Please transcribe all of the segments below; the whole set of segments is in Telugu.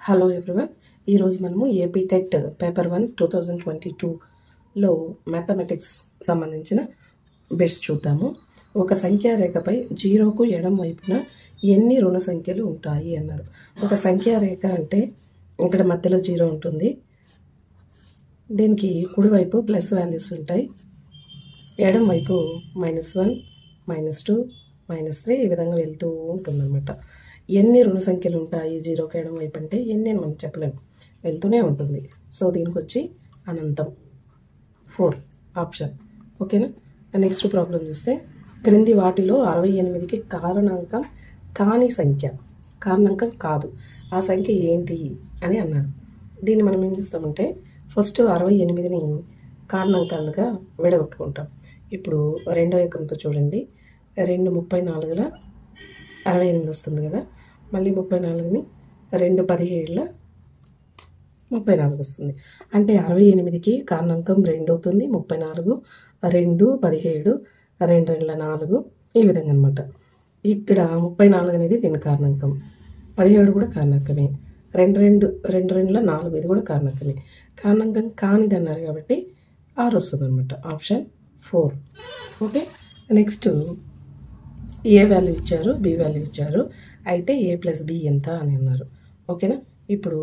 హలో ఎవ్రీవన్ ఈరోజు మనము AP TET paper one two thousand twenty టూలో మ్యాథమెటిక్స్ సంబంధించిన బిట్స్ చూద్దాము ఒక సంఖ్యా రేఖపై జీరోకు ఎడం వైపున ఎన్ని రుణ సంఖ్యలు ఉంటాయి అన్నారు ఒక సంఖ్యా రేఖ అంటే ఇక్కడ మధ్యలో జీరో ఉంటుంది దీనికి కుడివైపు ప్లస్ వాల్యూస్ ఉంటాయి ఎడం వైపు minus one minus two minus three ఈ విధంగా వెళ్తూ ఉంటుందన్నమాట ఎన్ని రుణ సంఖ్యలు ఉంటాయి జీరోకి ఎడం వైపు అంటే ఎన్ని అని మనం చెప్పలేము వెళ్తూనే ఉంటుంది సో దీనికి వచ్చి అనంతం ఫోర్ ఆప్షన్ ఓకేనా నెక్స్ట్ ప్రాబ్లం చూస్తే క్రింది వాటిలో అరవై ఎనిమిదికి కారణాంకం కాని సంఖ్య కారణాంకం కాదు ఆ సంఖ్య ఏంటి అని అన్నారు దీన్ని మనం ఏం చేస్తామంటే ఫస్ట్ అరవై ఎనిమిదిని కారణాంకాలుగా విడగొట్టుకుంటాం ఇప్పుడు రెండో ఏకంతో చూడండి రెండు ముప్పై నాలుగుల అరవై ఎనిమిది వస్తుంది కదా మళ్ళీ ముప్పై నాలుగుని రెండు పదిహేడుల ముప్పై నాలుగు వస్తుంది అంటే అరవై ఎనిమిదికి కారణాంకం రెండు అవుతుంది ముప్పై నాలుగు రెండు పదిహేడు రెండు రెండుల నాలుగు ఈ విధంగా అనమాట ఇక్కడ ముప్పై నాలుగు అనేది దీని కారణాంకం పదిహేడు కూడా కారణాంకమే రెండు రెండు రెండు రెండుల నాలుగు ఇది కూడా కారణాంకమే కారణాంకం కానిది అన్నారు కాబట్టి ఆరు వస్తుంది అనమాట option four okay next A value ఇచ్చారు బి వాల్యూ ఇచ్చారు అయితే ఏ ప్లస్ బి ఎంత అని అన్నారు ఓకేనా ఇప్పుడు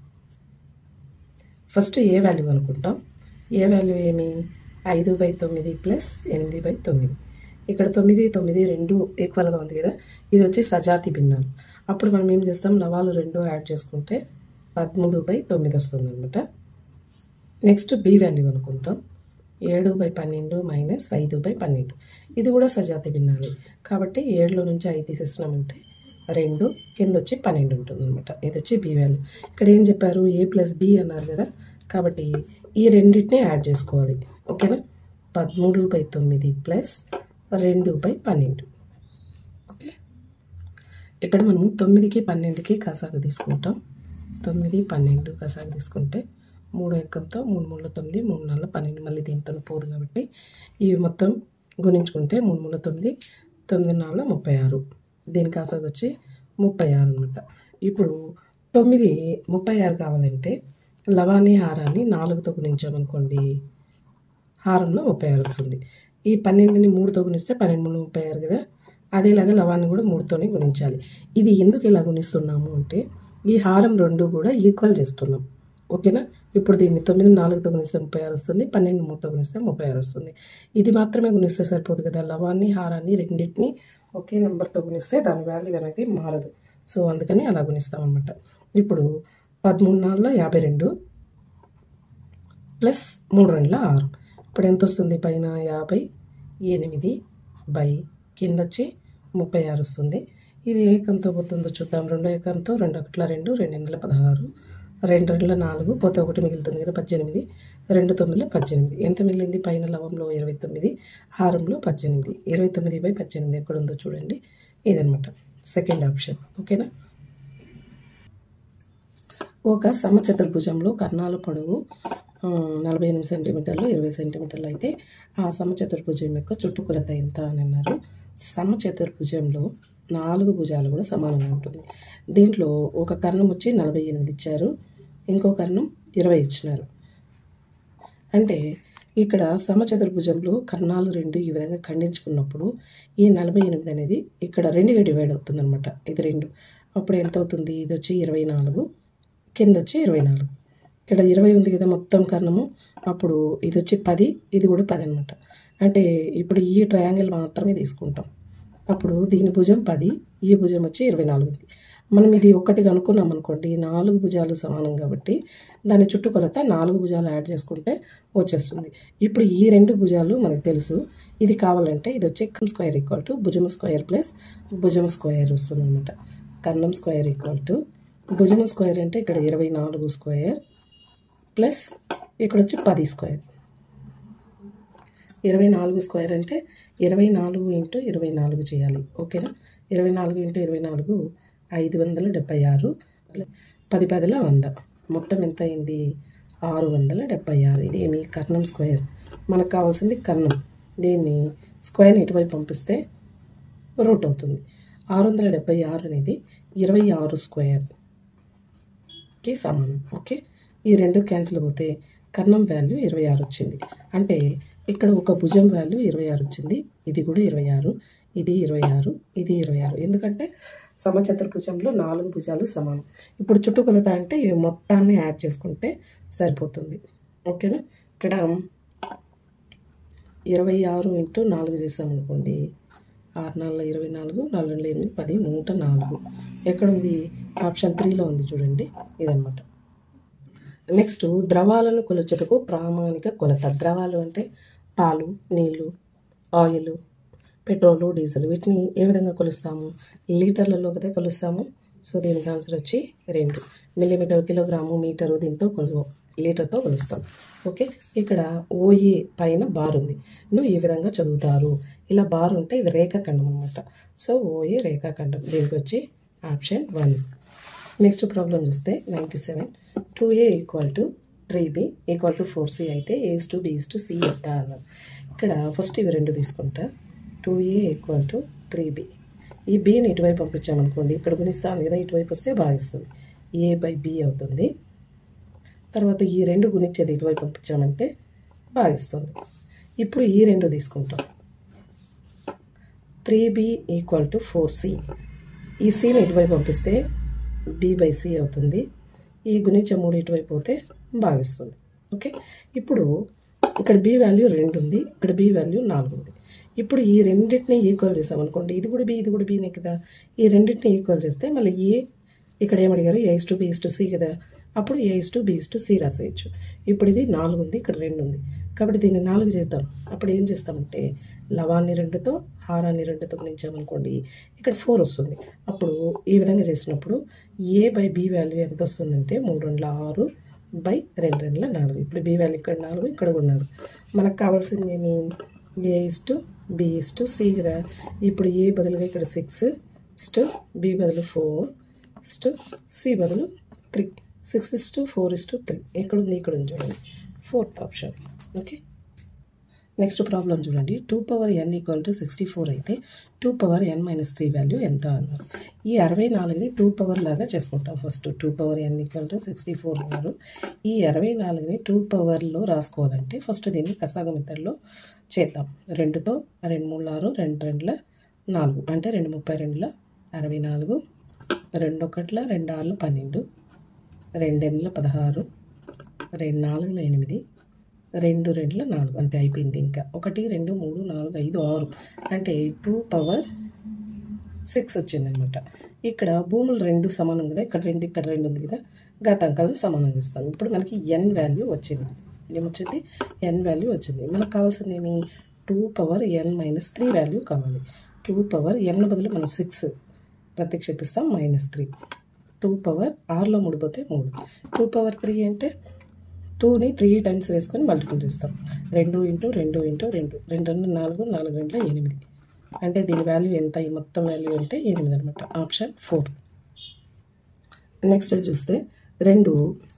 ఫస్ట్ ఏ వాల్యూ అనుకుంటాం ఏ వాల్యూ ఏమి ఐదు బై తొమ్మిది ప్లస్ ఎనిమిది బై తొమ్మిది ఇక్కడ తొమ్మిది తొమ్మిది రెండు ఈక్వల్గా ఉంది కదా ఇది వచ్చి సజాతి భిన్నాలు అప్పుడు మనం ఏం చేస్తాం లవాలు రెండు యాడ్ చేసుకుంటే పదమూడు బై తొమ్మిది వస్తుంది అనమాట నెక్స్ట్ బి వాల్యూ అనుకుంటాం ఏడు బై పన్నెండు మైనస్ ఐదు బై పన్నెండు ఇది కూడా సజాతి భిన్నాలి కాబట్టి ఏడులో నుంచి ఐదు తీసేసినామంటే రెండు కింద వచ్చి పన్నెండు ఉంటుంది అనమాట ఇది వచ్చి బి వాల్యూ ఇక్కడ ఏం చెప్పారు ఏ ప్లస్ బి అన్నారు కదా కాబట్టి ఈ రెండింటిని యాడ్ చేసుకోవాలి ఓకేనా పదమూడు బై తొమ్మిది ప్లస్ రెండు బై పన్నెండు ఓకే ఇక్కడ మనము తొమ్మిదికి పన్నెండుకి కసాగు తీసుకుంటాం తొమ్మిది పన్నెండు కసాగు తీసుకుంటే మూడు ఎక్కంతో మూడు మూడు తొమ్మిది మూడు నాలుగు పన్నెండు మళ్ళీ దీంతో పోదు కాబట్టి ఇవి మొత్తం గుణించుకుంటే మూడు మూడు తొమ్మిది తొమ్మిది నాలుగు ముప్పై ఆరు దీని కాసాగు వచ్చి ముప్పై ఆరు అనమాట ఇప్పుడు తొమ్మిది ముప్పై ఆరు కావాలంటే లవాని హారాన్ని నాలుగుతో గుణించామనుకోండి హారంలో ముప్పై ఆరు వస్తుంది ఈ పన్నెండుని మూడుతో గుణిస్తే పన్నెండు మూడు ముప్పై ఆరు కదా అదేలాగా లవాన్ని కూడా మూడుతోనే గుణించాలి ఇది ఎందుకు ఇలా గుణిస్తున్నాము అంటే ఈ హారం రెండు కూడా ఈక్వల్ చేస్తున్నాం ఓకేనా ఇప్పుడు దీన్ని తొమ్మిది నాలుగుతో గుణిస్తే ముప్పై ఆరు వస్తుంది పన్నెండు మూడుతో గుణిస్తే ముప్పై ఆరు వస్తుంది ఇది మాత్రమే గుణిస్తే సరిపోదు కదా లవాన్ని హారాన్ని రెండింటిని ఒకే నెంబర్తో గుణిస్తే దాని వాల్యూ అనేది మారదు సో అందుకని అలా గుణిస్తాం అనమాట ఇప్పుడు పదమూడు నాలుగులో యాభై రెండు ప్లస్ మూడు రెండుల ఆరు ఇప్పుడు ఎంత వస్తుంది పైన యాభై ఎనిమిది బై కింద వచ్చి ముప్పై ఆరు వస్తుంది ఇది ఏకంతో పోతుందో చూద్దాం రెండో ఏకంతో రెండు ఒకట్ల రెండు రెండు ఎనిమిదిల పదహారు రెండు రెండుల నాలుగు పోతే ఒకటి మిగులుతుంది కదా పద్దెనిమిది రెండు తొమ్మిదిలో పద్దెనిమిది ఎంత మిగిలింది పైన లవంలో ఇరవై తొమ్మిది హారంలో పద్దెనిమిది ఇరవై తొమ్మిది బై పద్దెనిమిది ఎక్కడ ఉందో చూడండి ఇదనమాట సెకండ్ ఆప్షన్ ఓకేనా ఒక సమచతుర్భుజంలో కర్ణాల పొడవు నలభై ఎనిమిది సెంటీమీటర్లు ఇరవై సెంటీమీటర్లు అయితే ఆ సమచతుర్భుజం యొక్క చుట్టుకొలత ఎంత అని అన్నారు సమచతుర్భుజంలో నాలుగు భుజాలు కూడా సమానంగా ఉంటుంది దీంట్లో ఒక కర్ణం వచ్చి నలభై ఎనిమిది ఇచ్చారు ఇంకో కర్ణం ఇరవై ఇచ్చినారు అంటే ఇక్కడ సమచతుర్భుజంలో కర్ణాలు రెండు ఈ విధంగా ఖండించుకున్నప్పుడు ఈ నలభై ఎనిమిది అనేది ఇక్కడ రెండుగా డివైడ్ అవుతుంది అనమాట ఇది రెండు అప్పుడు ఎంత అవుతుంది ఇది వచ్చి ఇరవై నాలుగు కింద వచ్చి ఇరవై నాలుగు ఇక్కడ ఇరవై ఉంది కదా మొత్తం కర్ణము అప్పుడు ఇది వచ్చి పది ఇది కూడా పది అనమాట అంటే ఇప్పుడు ఈ ట్రయాంగిల్ మాత్రమే తీసుకుంటాం అప్పుడు దీని భుజం పది ఈ భుజం వచ్చి ఇరవై నాలుగు ఉంది మనం ఇది ఒకటి కనుక్కున్నాం అనుకోండి నాలుగు భుజాలు సమానం కాబట్టి దాని చుట్టుకొలత నాలుగు భుజాలు యాడ్ చేసుకుంటే వచ్చేస్తుంది ఇప్పుడు ఈ రెండు భుజాలు మనకు తెలుసు ఇది కావాలంటే ఇది వచ్చి కమ్ స్క్వేర్ ఈక్వల్ టు భుజం స్క్వేర్ ప్లస్ భుజం స్క్వేర్ వస్తుంది అనమాట కన్నం స్క్వేర్ ఈక్వల్ టు భుజం స్క్వేర్ అంటే ఇక్కడ ఇరవై నాలుగు స్క్వేర్ ప్లస్ ఇక్కడ వచ్చి పది స్క్వేర్ ఇరవై నాలుగు స్క్వేర్ అంటే ఇరవై నాలుగు ఇంటూ ఇరవై నాలుగు చేయాలి ఓకేనా ఇరవై నాలుగు ఇంటూ ఇరవై నాలుగు ఐదు వందల డెబ్బై ఆరు పది పదిల వంద మొత్తం ఎంత అయింది ఆరు వందల డెబ్బై ఆరు ఇది ఏమి కర్ణం స్క్వేర్ మనకు కావాల్సింది కర్ణం దీన్ని స్క్వేర్ని ఇటువైపు పంపిస్తే రూట్ అవుతుంది ఆరు వందల డెబ్బై ఆరు అనేది ఇరవై ఆరు స్క్వేర్ కి సమానం ఓకే ఈ రెండు క్యాన్సిల్ పోతే కర్ణం వాల్యూ ఇరవై ఆరు వచ్చింది అంటే ఇక్కడ ఒక భుజం వాల్యూ ఇరవై ఆరు వచ్చింది ఇది కూడా ఇరవై ఆరు ఇది ఇరవై ఆరు ఇది ఇరవై ఆరు ఎందుకంటే సమచతుర్భుజంలో నాలుగు భుజాలు సమానం ఇప్పుడు చుట్టుకొలత అంటే ఇవి మొత్తాన్ని యాడ్ చేసుకుంటే సరిపోతుంది ఓకేనా ఇక్కడ ఇరవై ఆరు ఇంటూ నాలుగు చేసామనుకోండి ఆరు నాలుగు ఇరవై నాలుగు నాలుగు రెండు ఎనిమిది పది నూట నాలుగు ఎక్కడుంది ఆప్షన్ త్రీలో ఉంది చూడండి ఇదనమాట నెక్స్ట్ ద్రవాలను కొలుచుటకు ప్రామాణిక కొలత ద్రవాలు అంటే పాలు నీళ్ళు ఆయిల్ పెట్రోలు డీజిల్ వీటిని ఏ విధంగా కొలుస్తాము లీటర్లలో కదా కొలుస్తాము సో దీనికి ఆన్సర్ వచ్చి రెండు మిల్లీమీటర్ కిలోగ్రాము మీటరు దీంతో కొలు లీటర్తో కొలుస్తాం ఓకే ఇక్కడ ఓఏ పైన బార్ ఉంది నువ్వు ఈ విధంగా చదువుతారు ఇలా బార్ ఉంటే ఇది రేఖాఖండం అనమాట సో ఓఏ రేఖాఖండం దీనికి వచ్చి ఆప్షన్ వన్ నెక్స్ట్ ప్రాబ్లం చూస్తే ninety seven two A equal to three B equal to four C అయితే A's to B's to C ఎంత అన్నారు ఇక్కడ ఫస్ట్ ఇవి రెండు తీసుకుంటా two A equal to three B ఈ బిని ఇటువైపు పంపించామనుకోండి ఇక్కడ గుణిస్తాను కదా ఇటువైపు వస్తే భాగిస్తుంది ఏ బై బి అవుతుంది తర్వాత ఈ రెండు గుణించేది ఇటువైపు పంపించామంటే భాగిస్తుంది ఇప్పుడు ఈ రెండు తీసుకుంటాం three B equal to four C ఈ సిని ఇటువైపు పంపిస్తే బి బై సి అవుతుంది ఈ గుణించే మూడు ఇటువైపు పోతే భాగిస్తుంది ఓకే ఇప్పుడు ఇక్కడ బి వాల్యూ రెండు ఉంది ఇక్కడ బి వాల్యూ నాలుగు ఉంది ఇప్పుడు ఈ రెండింటిని ఈక్వల్ చేసామనుకోండి ఇది కూడా బి ఇది కూడా బీనే కదా ఈ రెండింటిని ఈక్వల్ చేస్తే మళ్ళీ ఏ ఇక్కడ ఏమడిగారు A is to B is to C కదా అప్పుడు A is to B is to C రాసేయచ్చు ఇప్పుడు ఇది నాలుగు ఉంది ఇక్కడ రెండు ఉంది కాబట్టి దీన్ని నాలుగు చేద్దాం అప్పుడు ఏం చేస్తామంటే లవాన్ని రెండుతో హారాన్ని రెండుతో గుణించామనుకోండి ఇక్కడ ఫోర్ వస్తుంది అప్పుడు ఈ విధంగా చేసినప్పుడు ఏ బై బి వాల్యూ ఎంత వస్తుందంటే మూడు రెండుల ఆరు బై రెండు రెండుల నాలుగు ఇప్పుడు బి వాల్యూ ఇక్కడ నాలుగు ఇక్కడ కూడా నాలుగు మనకు కావాల్సింది ఏమి A is to B is to C కదా ఇప్పుడు ఏ బదులుగా ఇక్కడ సిక్స్ ఇస్ టు బి బదులు ఫోర్ ఇస్ టు సి బదులు three six is to four is to three ఎక్కడుంది ఇక్కడ ఉంది చూడండి fourth option okay next problem చూడండి two power N equal to sixty four అయితే two power N minus three value ఎంత అన్నారు ఈ అరవై నాలుగుని టూ పవర్ లాగా చేసుకుంటాం first two power N equal to sixty four అన్నారు ఈ అరవై నాలుగుని టూ పవర్లో రాసుకోవాలంటే ఫస్ట్ దీన్ని కసాగమితల్లో చేద్దాం రెండుతో రెండు మూడు ఆరు రెండు రెండుల నాలుగు అంటే రెండు ముప్పై రెండుల అరవై నాలుగు రెండు ఒకట్ల రెండు ఆరుల పన్నెండు రెండు ఎనిమిదిల పదహారు రెండు నాలుగుల ఎనిమిది రెండు రెండుల నాలుగు అంతే అయిపోయింది ఇంకా ఒకటి రెండు మూడు నాలుగు ఐదు ఆరు అంటే టూ పవర్ సిక్స్ వచ్చిందనమాట ఇక్కడ భూములు రెండు సమానం కదా ఇక్కడ రెండు ఇక్కడ రెండు ఉంది కదా గతాంకాలను సమానం చేస్తాం ఇప్పుడు మనకి ఎన్ వాల్యూ వచ్చింది ఏమొచ్చింది ఎన్ వాల్యూ వచ్చింది మనకు కావాల్సింది ఏమి two power N minus three value కావాలి టూ పవర్ ఎన్ బదులు మనం సిక్స్ ప్రతిక్షేపిస్తాం మైనస్ త్రీ టూ పవర్ ఆరులో మూడు పోతే మూడు టూ పవర్ త్రీ అంటే టూని త్రీ టైమ్స్ వేసుకొని మల్టిపుల్ చేస్తాం రెండు ఇంటూ రెండు ఇంటూ రెండు రెండు రెండు నాలుగు నాలుగు రెండు ఎనిమిది అంటే దీని వాల్యూ ఎంత ఈ మొత్తం వాల్యూ అంటే ఎనిమిది అనమాట ఆప్షన్ ఫోర్ నెక్స్ట్ చూస్తే రెండు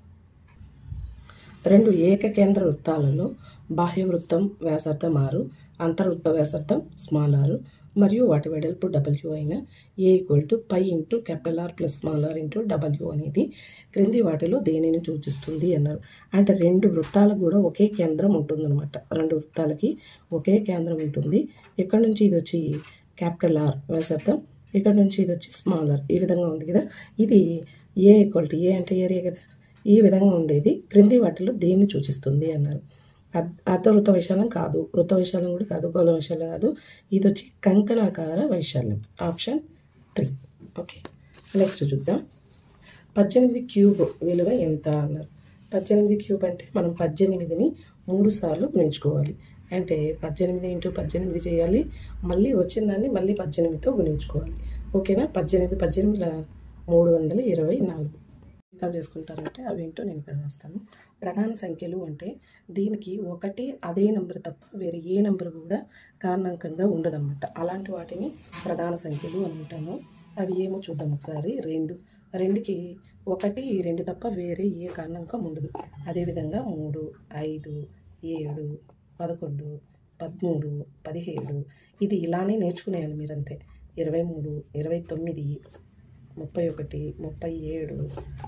రెండు ఏకకేంద్ర వృత్తాలలో బాహ్య వృత్తం వ్యాసార్థం ఆరు అంతర్వృత్త వ్యాసార్థం స్మాల్ ఆరు మరియు వాటి వెడల్పు డబ్ల్యూ అయిన A equal to pi into capital R plus small R into W అనేది క్రింది వాటిలో దేనిని సూచిస్తుంది అన్నారు అంటే రెండు వృత్తాలకు కూడా ఒకే కేంద్రం ఉంటుందన్నమాట రెండు వృత్తాలకి ఒకే కేంద్రం ఉంటుంది ఇక్కడ నుంచి ఇది వచ్చి క్యాపిటల్ ఆర్ వ్యాసార్థం ఇక్కడ నుంచి ఇది వచ్చి స్మాల్ ఆర్ ఈ విధంగా ఉంది కదా ఇది ఏ ఈక్వల్ టు ఏ అంటే ఏరియా కదా ఈ విధంగా ఉండేది క్రింది వాటిలో దేన్ని సూచిస్తుంది అన్నారు అర్- అర్ధ వృత్త వైశాల్యం కాదు వృత్త వైశాల్యం కూడా కాదు గోళ వైశాల్యం కాదు ఇది వచ్చి కంకణాకార వైశాల్యం ఆప్షన్ త్రీ ఓకే నెక్స్ట్ చూద్దాం పద్దెనిమిది క్యూబ్ విలువ ఎంత అన్నారు పద్దెనిమిది క్యూబ్ అంటే మనం పద్దెనిమిదిని మూడు సార్లు గుణించుకోవాలి అంటే పద్దెనిమిది ఇంటూ పద్దెనిమిది చేయాలి మళ్ళీ వచ్చిన దాన్ని మళ్ళీ పద్దెనిమిదితో గుణించుకోవాలి ఓకేనా పద్దెనిమిది పద్దెనిమిది మూడు వందల ఇరవై నాలుగు లెక్కలు చేసుకుంటారంటే అవి ఏంటో నేను ఇక్కడ రాస్తాను ప్రధాన సంఖ్యలు అంటే దీనికి ఒకటి అదే నెంబర్ తప్ప వేరే ఏ నెంబర్ కూడా కారణాంకంగా ఉండదన్నమాట అలాంటి వాటిని ప్రధాన సంఖ్యలు అని అంటాము అవి ఏమో చూద్దాం ఒకసారి రెండు రెండుకి ఒకటి ఈ రెండు తప్ప వేరే ఏ కారణాంకం ఉండదు అదేవిధంగా మూడు ఐదు ఏడు పదకొండు పదమూడు పదిహేడు ఇది ఇలానే నేర్చుకునేయాలి మీరంతే ఇరవై మూడు ఇరవై తొమ్మిది ముప్పై ఒకటి ముప్పై ఏడు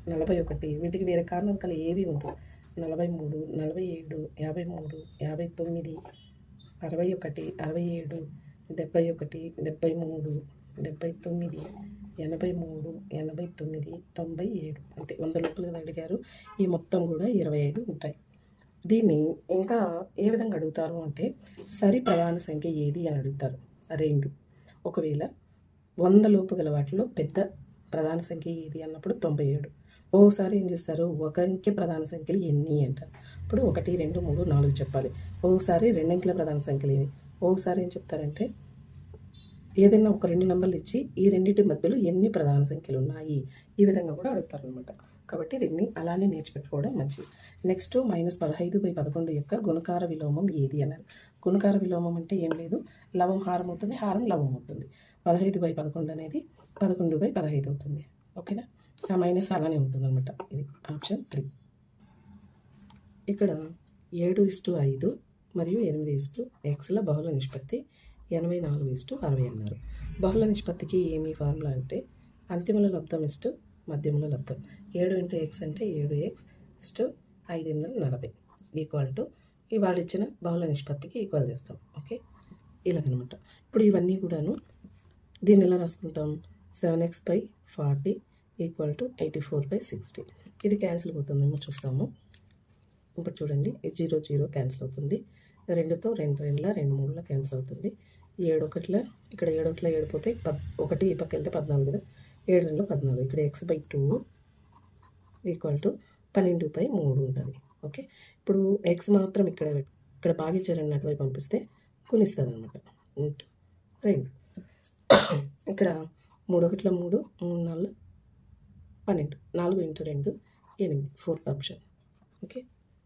నలభై ఒకటి వీటికి వేరే కారణాంకాలు ఏవి ఉండవు నలభై మూడు నలభై ఏడు యాభై మూడు యాభై తొమ్మిది అరవై ఒకటి అరవై ఏడు డెబ్బై ఒకటి డెబ్బై మూడు డెబ్బై తొమ్మిది ఎనభై మూడు ఎనభై తొమ్మిది తొంభై ఏడు అంటే వంద లోపల అడిగారు ఈ మొత్తం కూడా ఇరవై ఐదు ఉంటాయి దీన్ని ఇంకా ఏ విధంగా అడుగుతారు అంటే సరి ప్రధాన సంఖ్య ఏది అని అడుగుతారు రెండు ఒకవేళ వంద లోపు గల వాటిలో పెద్ద ప్రధాన సంఖ్య ఏది అన్నప్పుడు తొంభై ఏడు ఓసారి ఏం చేస్తారు ఒక అంకె ప్రధాన సంఖ్యలు ఎన్ని అంటారు ఇప్పుడు ఒకటి రెండు మూడు నాలుగు చెప్పాలి ఓసారి రెండంకెల ప్రధాన సంఖ్యలు ఏవి ఓసారి ఏం చెప్తారంటే ఏదైనా ఒక రెండు నెంబర్లు ఇచ్చి ఈ రెండింటి మధ్యలో ఎన్ని ప్రధాన సంఖ్యలు ఉన్నాయి ఈ విధంగా కూడా అడుగుతారు అనమాట కాబట్టి దీన్ని అలానే నేర్చిపెట్టుకోవడం మంచిది నెక్స్ట్ మైనస్ పదహైదు బై పదకొండు యొక్క గుణకార విలోమం ఏది అన్నారు గుణకార విలోమం అంటే ఏం లేదు లవం హారం అవుతుంది హారం లవం అవుతుంది పదహైదు బై పదకొండు అనేది పదకొండు బై పదహైదు అవుతుంది ఓకేనా ఆ మైనస్ అలానే ఉంటుంది అనమాట ఇది ఆప్షన్ త్రీ ఇక్కడ ఏడు ఇస్టు ఐదు మరియు ఎనిమిది ఇస్టు ఎక్స్ల బహుళ నిష్పత్తి ఎనభై నాలుగు ఇస్టు అరవై అన్నారు బహుళ నిష్పత్తికి ఏమి ఫార్ములా అంటే అంతిమల లబ్ధం ఇస్టు మధ్యముల లబ్ధం ఏడు ఇంటూ ఎక్స్ అంటే ఏడు ఎక్స్ ఇస్టు ఐదు వందల నలభై ఈక్వల్ టు ఇవాళ ఇచ్చిన బహుళ నిష్పత్తికి ఈక్వల్ చేస్తాం ఓకే ఇలాగనమాట ఇప్పుడు ఇవన్నీ కూడాను దీన్ని ఎలా రాసుకుంటాం seven X by forty equal to eighty four by sixty ఇది క్యాన్సిల్ అవుతుందేమో చూస్తాము ఇప్పుడు చూడండి ఈ జీరో జీరో క్యాన్సిల్ అవుతుంది రెండుతో రెండు రెండుల రెండు మూడుల క్యాన్సిల్ అవుతుంది ఏడు ఒకట్ల ఇక్కడ ఏడు ఒకట్ల ఏడు పోతే పద్ ఒకటి ఈ పక్క వెళ్తే పద్నాలుగు కదా ఏడు రెండు పద్నాలుగు ఇక్కడ X by two equal to పన్నెండు బై మూడు ఉంటుంది ఓకే ఇప్పుడు ఎక్స్ మాత్రం ఇక్కడ పెట్- ఇక్కడ భాగించారని అటువైపు పంపిస్తే కొనిస్తుంది అనమాట ఇంటూ రెండు ఇక్కడ మూడు ఒకట్ల మూడు మూడు నాలుగు పన్నెండు నాలుగు ఇంటూ రెండు ఎనిమిది ఫోర్త్ ఆప్షన్ ఓకే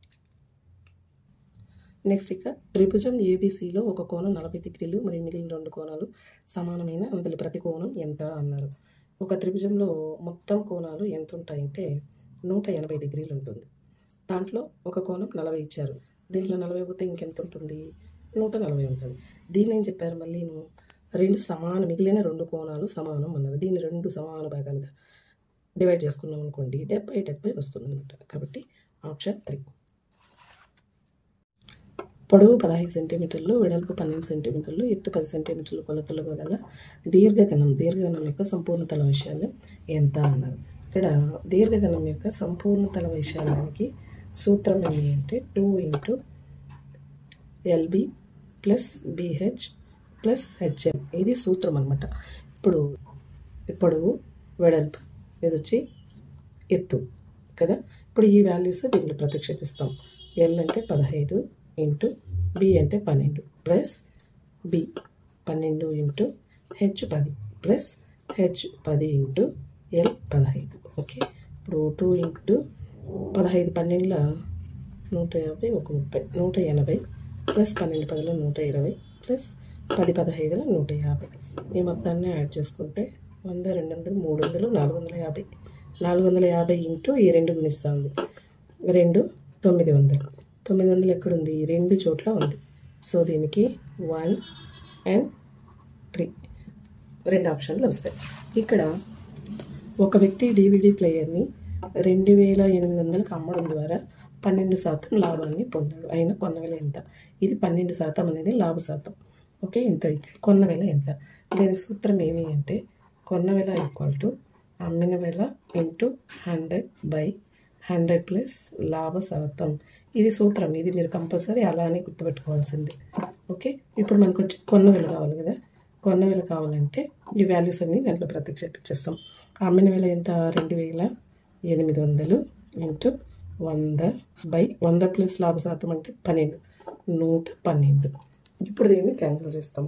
నెక్స్ట్ ఇక త్రిభుజం ఏబీసీలో ఒక కోణం నలభై డిగ్రీలు మరియు మిగిలిన రెండు కోణాలు సమానమైన అందులో ప్రతి కోణం ఎంత అన్నారు ఒక త్రిభుజంలో మొత్తం కోణాలు ఎంత ఉంటాయంటే నూట ఎనభై డిగ్రీలు ఉంటుంది దాంట్లో ఒక కోణం నలభై ఇచ్చారు దీంట్లో నలభై పోతే ఇంకెంత ఉంటుంది నూట నలభై ఉంటుంది దీన్ని ఏం చెప్పారు మళ్ళీ రెండు సమాన మిగిలిన రెండు కోణాలు సమానం అన్నారు దీన్ని రెండు సమాన భాగాలుగా డివైడ్ చేసుకున్నాం అనుకోండి డెబ్బై డెబ్బై వస్తుంది అనమాట కాబట్టి ఆప్షన్ త్రీ పొడవు పదహైదు సెంటీమీటర్లు వెడల్పు పన్నెండు సెంటీమీటర్లు ఎత్తు పది సెంటీమీటర్లు కొలతలు గల దీర్ఘగణం దీర్ఘగణం యొక్క సంపూర్ణ తల విషయాలు ఎంత అన్నారు ఇక్కడ దీర్ఘగణం యొక్క సంపూర్ణ తల వైశాల్యానికి సూత్రం ఏంటి అంటే two into L B plus B H plus H L ఇది సూత్రం అనమాట ఇప్పుడు పొడవు వెడల్పు ఇది వచ్చి ఎత్తు కదా ఇప్పుడు ఈ వాల్యూస్ దీంట్లో ప్రతిక్షేపిస్తాం ఎల్ అంటే పదహైదు ఇంటూ బి అంటే పన్నెండు ప్లస్ బి పన్నెండు ఇంటూ హెచ్ పది ప్లస్ హెచ్ పది ఇంటూ ఎల్ పదహైదు ఓకే ఇప్పుడు టూ ఇంటూ పదహైదు పన్నెండుల నూట యాభై ఒక ముప్పై నూట ఎనభై ప్లస్ పన్నెండు పదిలో నూట ఇరవై ప్లస్ పది పదహైదులో నూట యాభై ఈ మొత్తాన్ని యాడ్ చేసుకుంటే వంద రెండు వందలు మూడు వందలు నాలుగు వందల యాభై నాలుగు వందల యాభై ఇంటూ ఈ రెండు గుణిస్తుంది రెండు తొమ్మిది వందలు తొమ్మిది వందలు ఎక్కడుంది రెండు చోట్ల ఉంది సో దీనికి వన్ అండ్ త్రీ రెండు ఆప్షన్లు వస్తాయి ఇక్కడ ఒక వ్యక్తి డివిడి ప్లేయర్ని రెండు వేల ఎనిమిది వందలకు అమ్మడం ద్వారా పన్నెండు శాతం లాభాన్ని పొందాడు అయినా కొన్న వెల ఎంత ఇది పన్నెండు శాతం అనేది లాభ శాతం ఓకే ఇంత అయితే కొన్న వెల ఎంత దీని సూత్రం ఏమి అంటే కొన్న వెల ఈక్వల్ టు అమ్మిన వెల into hundred by hundred plus లాభ శాతం ఇది సూత్రం ఇది మీరు కంపల్సరీ అలానే గుర్తుపెట్టుకోవాల్సింది ఓకే ఇప్పుడు మనకు వచ్చి కొన్న వెల కావాలి కదా కొన్న వెల కావాలంటే ఈ వాల్యూస్ అన్ని దాంట్లో ప్రతిక్షేపించేస్తాం అమ్మిన వెల ఎంత రెండు వేల ఎనిమిది వందలు ఇంటూ వంద బై వంద ప్లస్ లాభ శాతం అంటే పన్నెండు నూట పన్నెండు ఇప్పుడు దీన్ని క్యాన్సిల్ చేస్తాం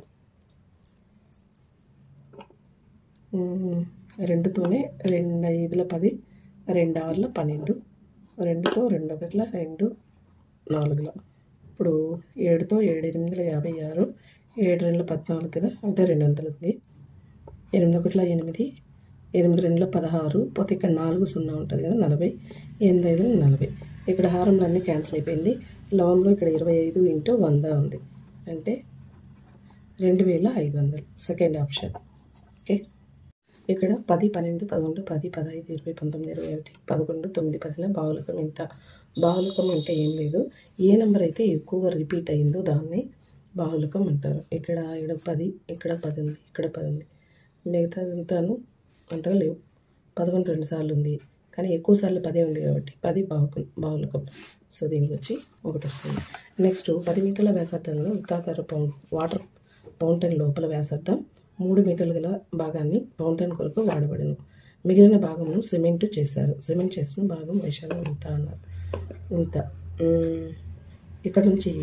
మ్మ్. రెండుతోనే రెండు ఐదుల పది రెండు ఆరుల పన్నెండు రెండుతో రెండు ఒకట్ల రెండు నాలుగుల ఇప్పుడు ఏడుతో ఏడు ఎనిమిదిల యాభై ఆరు ఏడు రెండుల పద్నాలుగు కదా అంటే రెండు వందలు ఉంది ఎనిమిది ఒకట్ల ఎనిమిది ఎనిమిది రెండుల పదహారు పోతే ఇక్కడ నాలుగు సున్నా ఉంటుంది కదా నలభై ఎనిమిది ఐదుల నలభై ఇక్కడ హారంలో అన్నీ క్యాన్సిల్ అయిపోయింది లవంలో ఇక్కడ ఇరవై ఐదు ఇంటూ వంద ఉంది అంటే రెండు వేల ఐదు వందలు సెకండ్ ఆప్షన్ ఓకే ఇక్కడ పది పన్నెండు పదకొండు పది పదహైదు ఇరవై పంతొమ్మిది ఇరవై ఒకటి పదకొండు తొమ్మిది పదిలో బాహులకం ఇంత బాహులకం అంటే ఏం లేదు ఏ నెంబర్ అయితే ఎక్కువగా రిపీట్ అయిందో దాన్ని బాహులకం అంటారు ఇక్కడ ఇక్కడ పది ఇక్కడ పది ఉంది ఇక్కడ పది ఉంది మిగతాదంతాను అంతగా లేవు పదకొండు రెండు సార్లు ఉంది కానీ ఎక్కువ సార్లు పదే ఉంది కాబట్టి పది బాహుకులు బాహులకం సో దీనికి వచ్చి ఒకటి వస్తుంది నెక్స్ట్ పది మీటర్ల వ్యాసార్థంలో వృత్తాకార పౌం వాటర్ ఫౌంటైన్ లోపల వ్యాసార్థం మూడు మీటర్ల గల భాగాన్ని ఫౌంటైన్ కొరకు వాడబడను మిగిలిన భాగమును సిమెంట్ చేశారు సిమెంట్ చేసిన భాగం వైశాల్యం ఇంత అన్నారు ఇంత మ్మ్. ఇక్కడ నుంచి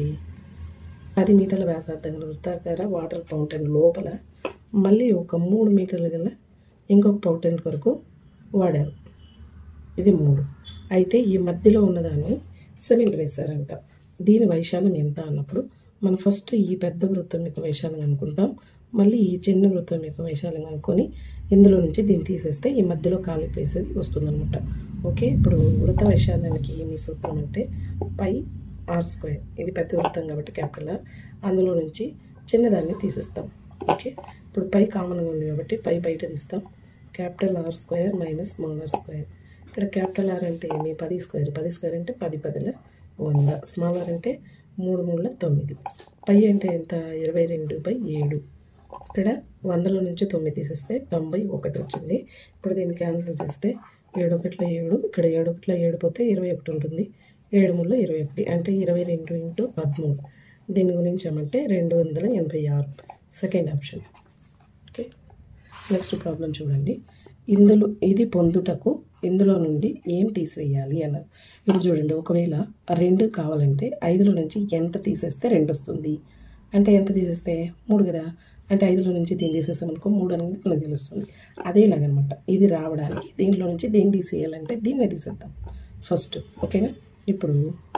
పది మీటర్ల వ్యాసార్థం గల వృత్తాకార వాటర్ ఫౌంటైన్ లోపల మళ్ళీ ఒక మూడు మీటర్ల గల ఇంకొక ఫౌంటైన్ కొరకు వాడారు ఇది మూడు అయితే ఈ మధ్యలో ఉన్నదాన్ని సిమెంట్ వేశారంట దీని వైశాల్యం ఎంత అన్నప్పుడు మనం ఫస్ట్ ఈ పెద్ద వృత్తం యొక్క వైశాల్యం అనుకుంటాం మళ్ళీ ఈ చిన్న వృత్తం యొక్క వైశాల్యం అనుకొని ఇందులో నుంచి దీన్ని తీసేస్తే ఈ మధ్యలో ఖాళీ ప్లేస్ అది వస్తుందన్నమాట ఓకే ఇప్పుడు వృత్త వైశాల్యానికి ఏమి సూత్రం అంటే పై ఆర్ స్క్వేర్ ఇది పెద్ద వృత్తం కాబట్టి క్యాపిటల్ ఆర్ అందులో నుంచి చిన్నదాన్ని తీసేస్తాం ఓకే ఇప్పుడు పై కామన్గా ఉంది కాబట్టి పై బయట తీస్తాం capital R square minus small R square ఇక్కడ క్యాపిటల్ ఆర్ అంటే ఏమి పది స్క్వేర్ పది స్క్వేర్ అంటే పది పదిల వంద స్మాల్ ఆర్ అంటే మూడు మూడుల తొమ్మిది పై అంటే ఎంత ఇరవై రెండు బై ఏడు ఇక్కడ వందలో నుంచి తొమ్మిది తీసేస్తే తొంభై ఒకటి వచ్చింది ఇప్పుడు దీన్ని క్యాన్సిల్ చేస్తే ఏడు ఒకట్ల ఏడు ఇక్కడ ఏడు ఒకట్ల ఏడు పోతే ఇరవై ఒకటి ఉంటుంది ఏడు మూడులో ఇరవై ఒకటి అంటే ఇరవై రెండు ఇంటూ పదమూడు దీని గురించి ఏమంటే రెండు వందల ఎనభై ఆరు second option okay next problem చూడండి ఇందులో ఇది పొందుటకు ఇందులో నుండి ఏం తీసివేయాలి అన్నారు ఇప్పుడు చూడండి ఒకవేళ రెండు కావాలంటే ఐదులో నుంచి ఎంత తీసేస్తే రెండు వస్తుంది అంటే ఎంత తీసేస్తే మూడు కదా అంటే ఐదులో నుంచి దీన్ని తీసేసామనుకో మూడు అనేది మనకు తెలుస్తుంది అదేలాగనమాట ఇది రావడానికి దీంట్లో నుంచి దేన్ని తీసేయాలంటే దీన్నే తీసేద్దాం ఫస్ట్ ఓకేనా ఇప్పుడు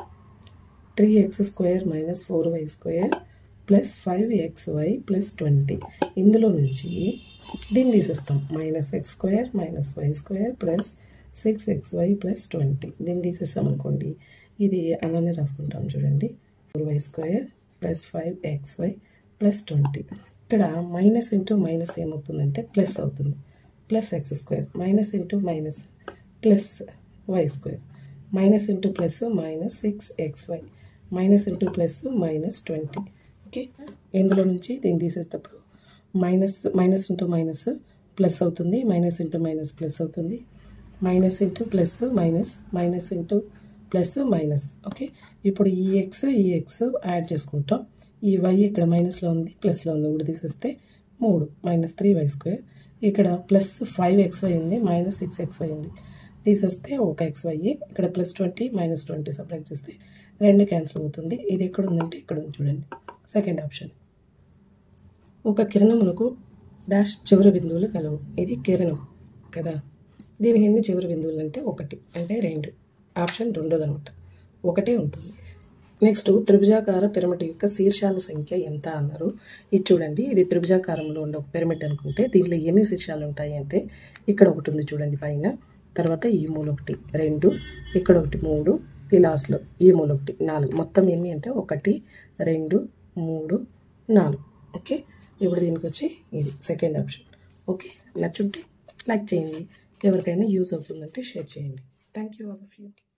three X square minus four Y square plus five X Y plus twenty ఇందులో నుంచి దీన్ని తీసేస్తాం minus X square minus Y square plus six X Y plus twenty దీన్ని తీసేస్తాం అనుకోండి ఇది అలానే రాసుకుంటాం చూడండి four Y square plus five X Y plus twenty ఇక్కడ మైనస్ ఇంటూ మైనస్ ఏమవుతుందంటే ప్లస్ అవుతుంది plus X square minus into minus plus Y square minus into plus minus six X Y minus into plus minus twenty okay ఇందులో నుంచి దీన్ని తీసేటప్పుడు minus minus into minus plus అవుతుంది మైనస్ ఇంటూ మైనస్ ప్లస్ అవుతుంది minus into plus minus minus into plus minus okay ఇప్పుడు ఈ ఎక్స్ ఈ ఎక్స్ యాడ్ చేసుకుంటాం ఈ వై ఇక్కడ మైనస్లో ఉంది ప్లస్లో ఉంది ఇప్పుడు తీసేస్తే మూడు మైనస్ త్రీ వై స్క్వేర్ ఇక్కడ ప్లస్ ఫైవ్ ఎక్స్ వై ఉంది మైనస్ సిక్స్ ఎక్స్ వై ఉంది తీసేస్తే ఒక ఎక్స్ వై ఇక్కడ plus twenty minus twenty separate చేస్తే రెండు క్యాన్సిల్ అవుతుంది ఇది ఎక్కడ ఉందంటే ఇక్కడ ఉంది చూడండి సెకండ్ ఆప్షన్ ఒక కిరణమునకు డాష్ చివరి బిందువులు కలవు ఇది కిరణం కదా దీనికి ఎన్ని చివరి బిందువులు అంటే ఒకటి అంటే రెండు ఆప్షన్ రెండోది అనమాట ఒకటే ఉంటుంది నెక్స్ట్ త్రిభుజాకార పిరమిడ్ యొక్క శీర్షాల సంఖ్య ఎంత అన్నారు ఇది చూడండి ఇది త్రిభుజాకారంలో ఉండే ఒక పిరమిడ్ అనుకుంటే దీంట్లో ఎన్ని శీర్షాలు ఉంటాయి అంటే ఇక్కడ ఒకటి ఉంది చూడండి పైన తర్వాత ఈ మూల ఒకటి రెండు ఇక్కడ ఒకటి మూడు ఈ లాస్ట్లో ఈ మూల ఒకటి నాలుగు మొత్తం ఎన్ని అంటే ఒకటి రెండు మూడు నాలుగు ఓకే ఇప్పుడు దీనికి వచ్చి ఇది సెకండ్ ఆప్షన్ ఓకే నచ్చుంటే లైక్ చేయండి ఎవరికైనా యూజ్ అవుతుందంటే షేర్ చేయండి thank you all of you